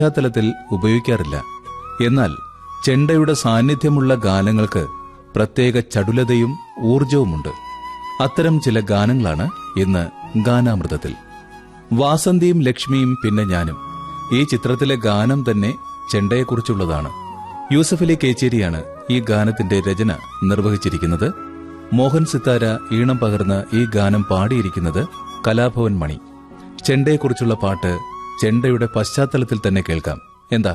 പശ്ചാത്തലത്തിൽ ഉപയോഗിക്കാറില്ല എന്നാൽ ചെണ്ടയുടെ സാന്നിധ്യമുള്ള ഗാനങ്ങൾക്ക് പ്രത്യേക ചടുലതയും ഊർജവുമുണ്ട് അത്തരം ചില ഗാനങ്ങളാണ് ഇന്ന് ഗാനാമൃതത്തിൽ വാസന്തിയും ലക്ഷ്മിയും പിന്നെ ഞാനും ഈ ചിത്രത്തിലെ ഗാനം തന്നെ ചെണ്ടയെക്കുറിച്ചുള്ളതാണ് യൂസഫലി കേച്ചേരിയാണ് ഈ ഗാനത്തിന്റെ രചന നിർവഹിച്ചിരിക്കുന്നത് മോഹൻ സിത്താര ഈണം പകർന്ന് ഈ ഗാനം പാടിയിരിക്കുന്നത് കലാഭവൻ മണി ചെണ്ടയെക്കുറിച്ചുള്ള പാട്ട് ചെണ്ടയുടെ പശ്ചാത്തലത്തിൽ തന്നെ കേൾക്കാം എന്താ